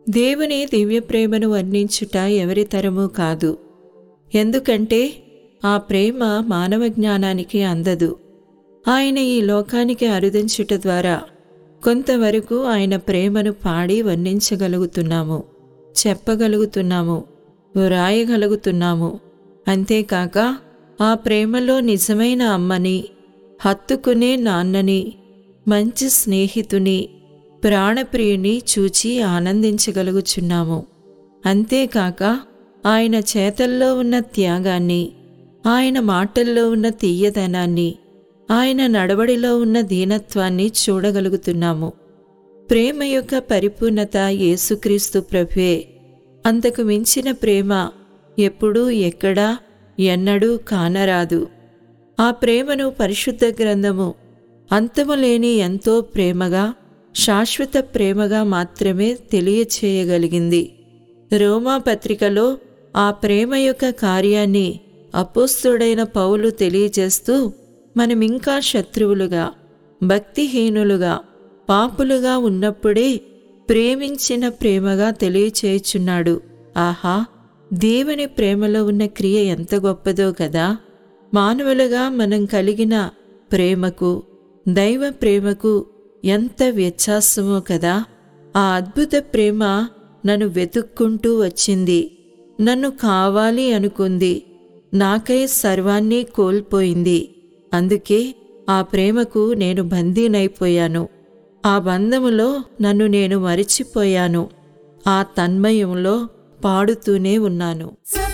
దేవుని దివ్య ప్రేమను వర్ణించుట ఎవరి తరమూ కాదు ఎందుకంటే ఆ ప్రేమ మానవ జ్ఞానానికి అందదు ఆయన ఈ లోకానికి అరుదించుట ద్వారా కొంతవరకు ఆయన ప్రేమను పాడి వర్ణించగలుగుతున్నాము చెప్పగలుగుతున్నాము వ్రాయగలుగుతున్నాము అంతేకాక ఆ ప్రేమలో నిజమైన అమ్మని హత్తుకునే నాన్నని మంచి స్నేహితుని ప్రాణప్రియుని చూచి ఆనందించగలుగుచున్నాము అంతేకాక ఆయన చేతల్లో ఉన్న త్యాగాన్ని ఆయన మాటల్లో ఉన్న తీయదనాన్ని ఆయన నడవడిలో ఉన్న దీనత్వాన్ని చూడగలుగుతున్నాము ప్రేమ యొక్క పరిపూర్ణత యేసుక్రీస్తు ప్రభువే అంతకు మించిన ప్రేమ ఎప్పుడూ ఎక్కడా ఎన్నడూ కానరాదు ఆ ప్రేమను పరిశుద్ధ గ్రంథము అంతము లేని ఎంతో ప్రేమగా శాశ్వత ప్రేమగా మాత్రమే తెలియచేయగలిగింది రోమా పత్రికలో ఆ ప్రేమ యొక్క కార్యాన్ని అపోస్తుడైన పౌలు తెలియజేస్తూ మనమింకా శత్రువులుగా భక్తిహీనులుగా పాపులుగా ఉన్నప్పుడే ప్రేమించిన ప్రేమగా తెలియచేయుచున్నాడు ఆహా దేవుని ప్రేమలో ఉన్న క్రియ ఎంత గొప్పదో కదా మానవులుగా మనం కలిగిన ప్రేమకు దైవ ప్రేమకు ఎంత వ్యత్యాసమో కదా ఆ అద్భుత ప్రేమ నన్ను వెతుక్కుంటూ వచ్చింది నన్ను కావాలి అనుకుంది నాకై సర్వాన్ని కోల్పోయింది అందుకే ఆ ప్రేమకు నేను బందీనైపోయాను ఆ బంధములో నన్ను నేను మరిచిపోయాను ఆ తన్మయంలో పాడుతూనే ఉన్నాను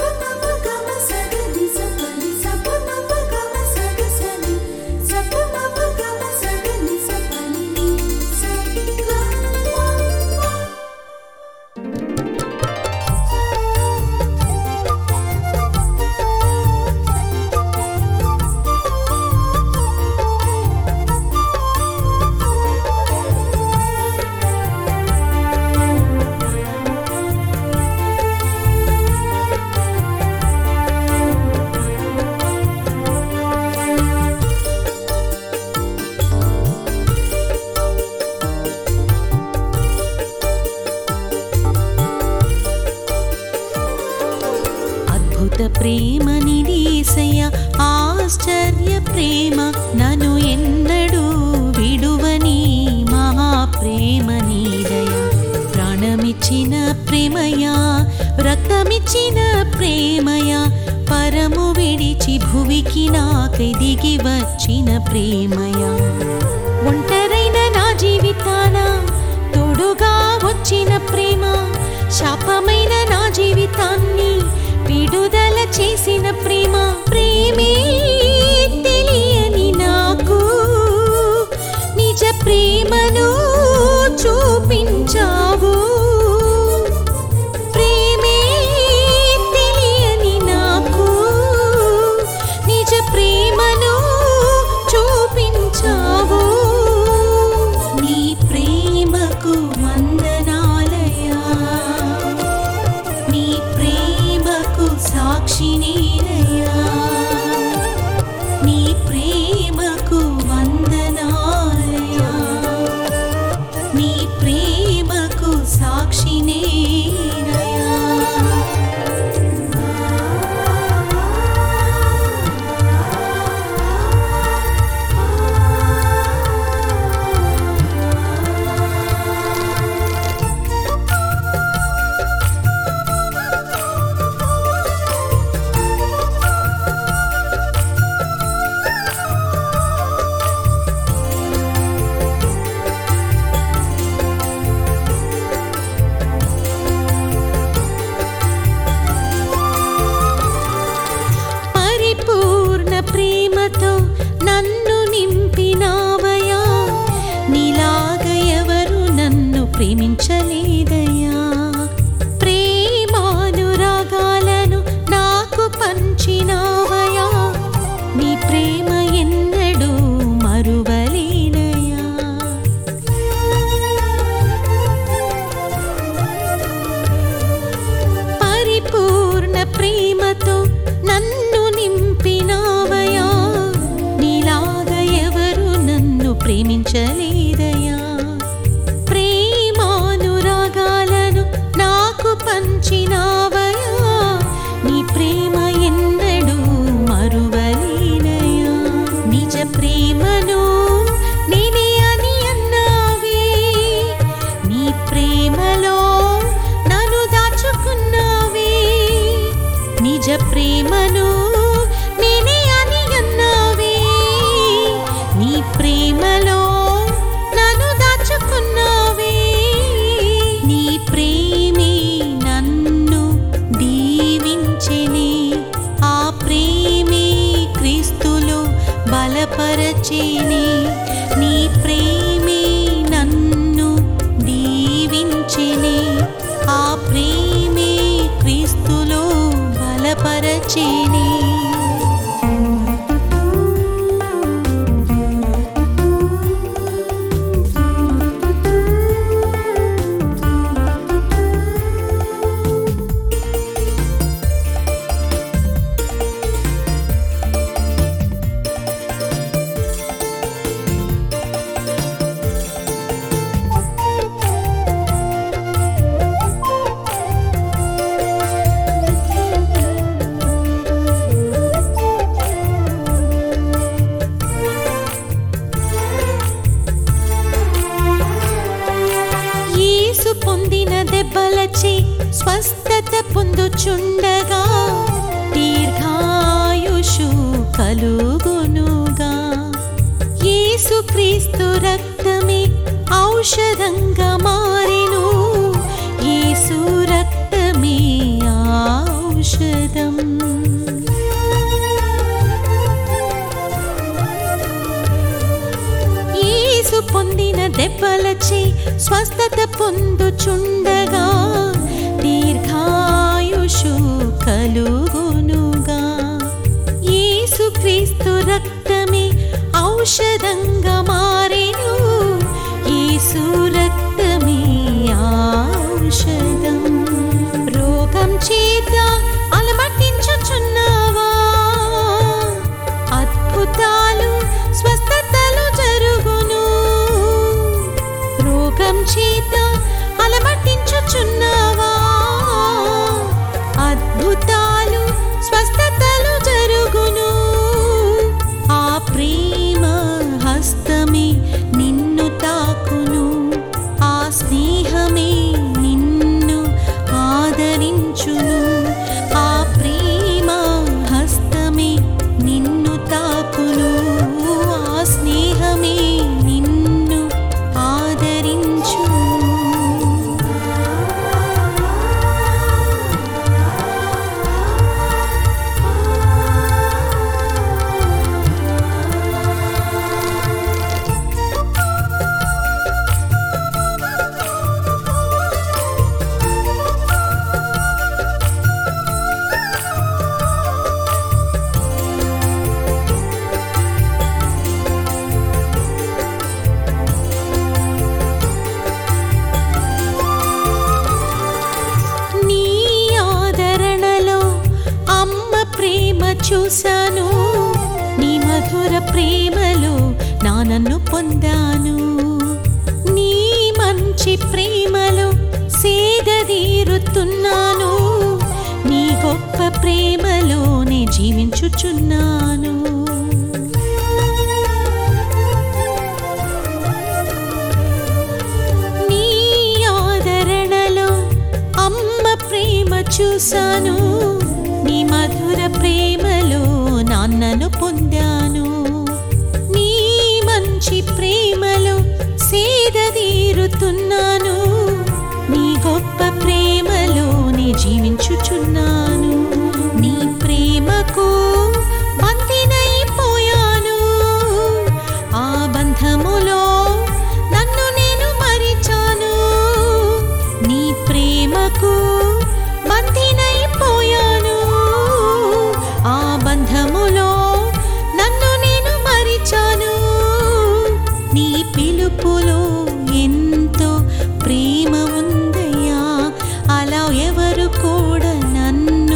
అద్భుత ప్రేమ నిరీసయ ఆశ్చర్య ప్రేమ నన్ను ఎన్నడూ విడువని మహా ప్రేమ నీదయ ప్రాణమిచ్చిన ప్రేమయా రక్తమిచ్చిన ప్రేమయా పరము విడిచి భువికి నాకై దిగి వచ్చిన ప్రేమయా ఒంటరైన నా జీవితాన తోడుగా వచ్చిన ప్రేమ శాపమైన నా జీవితాన్ని విడుదల చేసిన ప్రేమ ప్రేమే తెలియని నాకు నిజ ప్రేమను చూపించావు ప్రేమే తెలియని నాకు నిజ ప్రేమను చూపించావు నీ ప్రేమకు వందనాలయా నీ ప్రేమకు సాక్షి నేనయ్యా నీ ప్రేమకు వందనాలయా నీ ప్రేమకు సాక్షి నేనయ్యా పరిపూర్ణ ప్రేమతో నన్ను నింపినావయా నీలాగ ఎవరు నన్ను ప్రేమించలేదయ్యా ప్రేమానురాగాలను నాకు పంచినావయా నీ ప్రేమ ఎన్నడూ మరువలేనయా పరిపూర్ణ ప్రేమతో నన్ను నింపినావయా నీలాగ ఎవరు నన్ను ప్రేమించలేదయా ప్రేమానురాగా పంచినావయా నీ ప్రేమ ఎన్నడూ మరువలేనయా నిజ ప్రేమను నేనే అని అన్నావే నీ ప్రేమలో నన్ను దాచుకున్నావే నిజ ప్రేమను నేనే అని అన్నావే నీ ప్రేమలో నన్ను దాచుకున్నావే నీ ప్రేమే నన్ను దీవించెనే ఆ ప్రేమే క్రీస్తులో బలపరచెనే నీ ప్రేమే నన్ను దీవించెనే ఆ ప్రేమే క్రీస్తులో బలపరచెనే యేసు పొందిన దెబ్బలచే స్వస్థత పొందుచుండగా దీర్ఘాయుషు కలుగునుగా యేసు క్రీస్తు రక్తమే ఔషధంగా మారెను యేసు రక్తమే ఔషధం యేసు పొందిన దెబ్బలచే స్వస్థత పొందుచుండగా దీర్ఘాయుషు కలుగునుగా యేసు క్రీస్తు రక్తమే ఔషధంగా మారెను యేసు రక్తమే ఔషధం రోగం చేత అలమటించుచున్నావా అద్భుతాలు స్వస్థతలు జరుగును రోగం చేత అలమటించుచున్నావా అద్భుతాలు స్వస్థతలు జరుగును ఆ ప్రేమ హస్తమే నిన్ను తాకును ఆ స్నేహమే నిన్ను ఆదరించును ఆ ప్రేమ హస్తమే నిన్ను తాకును ఆ స్నేహమే నిన్ను ఆదరించును నీ ఆదరణలో అమ్మ ప్రేమ చూశాను నీ మధుర ప్రేమలో నా నన్ను పొందాను నీ మంచి ప్రేమలో సేదదీరుతున్నాను నీ గొప్ప ప్రేమలోనే జీవించుచున్నాను నీ ఆదరణలో అమ్మ ప్రేమ చూశాను నీ మధుర ప్రేమలో నాన్నను పొందాను నీ మంచి ప్రేమలో సేదదీరుతున్నాను నీ గొప్ప ప్రేమలోనే జీవించుచున్నాను నీ ప్రేమకు బంధినైపోయాను ఆ బంధములో నన్ను నేను మరిచాను నీ ప్రేమకు బంధినైపోయాను ఆ బంధములో నన్ను నేను మరిచాను నీ పిలుపులో ఎంతో ప్రేమ ఉందయ్యా అలా ఎవరు కూడా నన్ను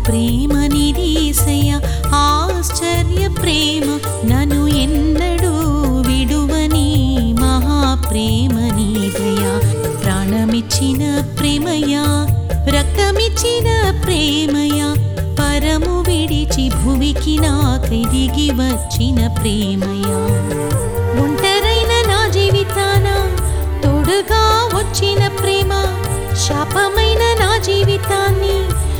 ప్రేమ నిరీసయ ఆశ్చర్య ప్రేమ నన్ను ఎన్నడూ విడువని మహాప్రేమ నీదయా ప్రాణమిచ్చిన ప్రేమయా రక్తమిచ్చిన ప్రేమయా పరము విడిచి భువికి నాకై దిగి వచ్చిన ప్రేమయా ఒంటరైన నా జీవితాన తోడుగా వచ్చిన ప్రేమ శాపమైన నా జీవితాన్ని